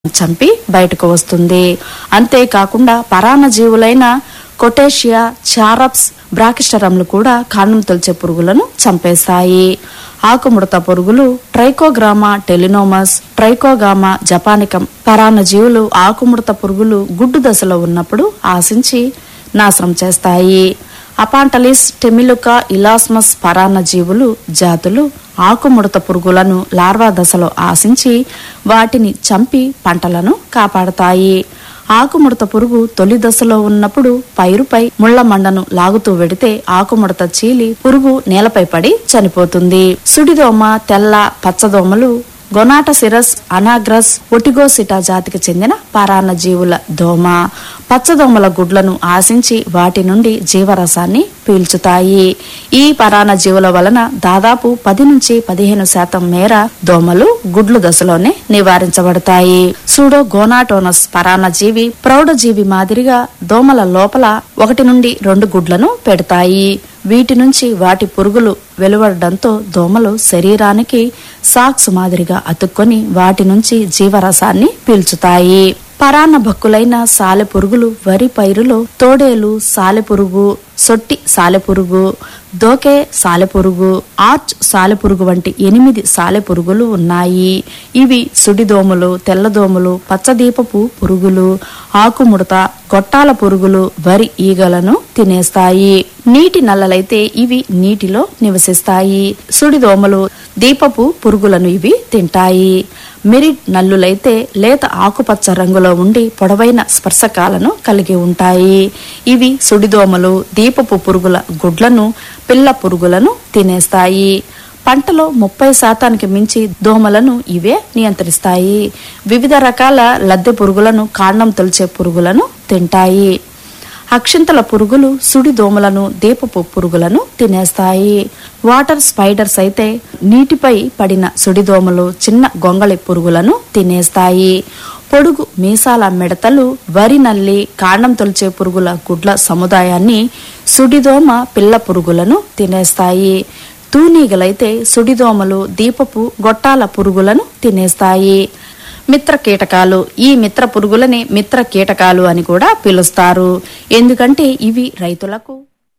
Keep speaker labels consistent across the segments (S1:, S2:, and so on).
S1: చంపి బయటకు వస్తుంది అంతేకాకుండా పరాన్నజీవులైన కొటేషియా చారప్స్ బ్రాకిస్టరమ్లు కూడా కాండం తొలిచే పురుగులను చంపేస్తాయి ఆకుముడత పురుగులు ట్రైకోగ్రామా టెలినోమస్ ట్రైకోగామా జపానికం పరాన్నజీవులు ఆకుముడత పురుగులు గుడ్డు దశలో ఉన్నప్పుడు ఆశించి నాశనం చేస్తాయి అపాంటలిస్ టెమిలుకా ఇలాస్మస్ పరాన్న జీవులు జాతులు ఆకుముడత పురుగులను లార్వా దశలో ఆశించి వాటిని చంపి పంటలను కాపాడతాయి ఆకుముడత పురుగు తొలి దశలో ఉన్నప్పుడు పైరుపై ముళ్ల మండను లాగుతూ వెడితే ఆకుముడత చీలి పురుగు నేలపై పడి చనిపోతుంది సుడిదోమ తెల్ల పచ్చదోమలు గొనాటసిరస్ అనాగ్రస్ ఒటిగోసిటా జాతికి చెందిన పరాన్న జీవుల దోమ పచ్చదోమల గుడ్లను ఆశించి వాటి నుండి జీవరసాన్ని పీల్చుతాయి ఈ పరాన్న జీవుల వలన దాదాపు పది నుంచి పదిహేను శాతం మేర దోమలు గుడ్లు దశలోనే నివారించబడతాయి సూడో గోనాటోనస్ పరాన్న జీవి ప్రౌఢజీవి మాదిరిగా దోమల లోపల ఒకటి నుండి రెండు గుడ్లను పెడతాయి వీటి నుంచి వాటి పురుగులు వెలువడడంతో దోమలు శరీరానికి సాక్స్ మాదిరిగా అతుక్కొని వాటి నుంచి జీవరసాన్ని పీల్చుతాయి పరాన్న భక్కులైన సాలెపురుగులు వరి పైరులో తోడేలు సాలెపురుగు సొట్టి సాలెపురుగు దోకే సాలెపురుగు ఆర్చ్ సాలెపురుగు వంటి ఎనిమిది సాలెపురుగులు ఉన్నాయి ఇవి సుడిదోమలు తెల్లదోమలు పచ్చదీపపు పురుగులు ఆకుముడత గొట్టాల పురుగులు వరి ఈగలను తినేస్తాయి నీటి నల్లలైతే ఇవి నీటిలో నివసిస్తాయి సుడిదోమలు దీపపు పురుగులను ఇవి తింటాయి మెరిడ్ నల్లులైతే లేత ఆకుపచ్చ రంగులో ఉండి పొడవైన స్పర్శకాలను కలిగి ఉంటాయి ఇవి సుడిదోమలు దీపపు పురుగుల గుడ్లను పిల్ల పురుగులను తినేస్తాయి పంటలో ముప్పై శాతానికి మించి దోమలను ఇవే నియంత్రిస్తాయి వివిధ రకాల లద్దె పురుగులను కాండం తొలిచే పురుగులను తింటాయి అక్షింతల పురుగులు సుడి దోమలను దీపపు పురుగులను తినేస్తాయి వాటర్ స్పైడర్స్ అయితే నీటిపై పడిన సుడిదోమలు చిన్న గొంగళి పురుగులను తినేస్తాయి పొడుగు మీసాల మిడతలు వరి నల్లి కాండం తొలిచే పురుగుల గుడ్ల సముదాయాన్ని సుడిదోమ పిల్ల పురుగులను తినేస్తాయి తూనీగలైతే సుడిదోమలు దీపపు గొట్టాల పురుగులను తినేస్తాయి మిత్ర కీటకాలు ఈ మిత్ర పురుగులని మిత్ర కీటకాలు అని కూడా పిలుస్తారు ఎందుకంటే ఇవి రైతులకు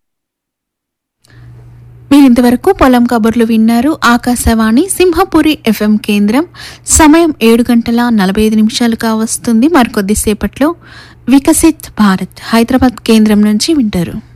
S2: మీరింతవరకు పొలం కబుర్లు విన్నారు ఆకాశవాణి సింహపురి ఎఫ్ఎం కేంద్రం సమయం ఏడు గంటల నలభై ఐదు నిమిషాలుగా వస్తుంది మరికొద్దిసేపట్లో వికసిత్ భారత్ హైదరాబాద్ కేంద్రం నుంచి వింటారు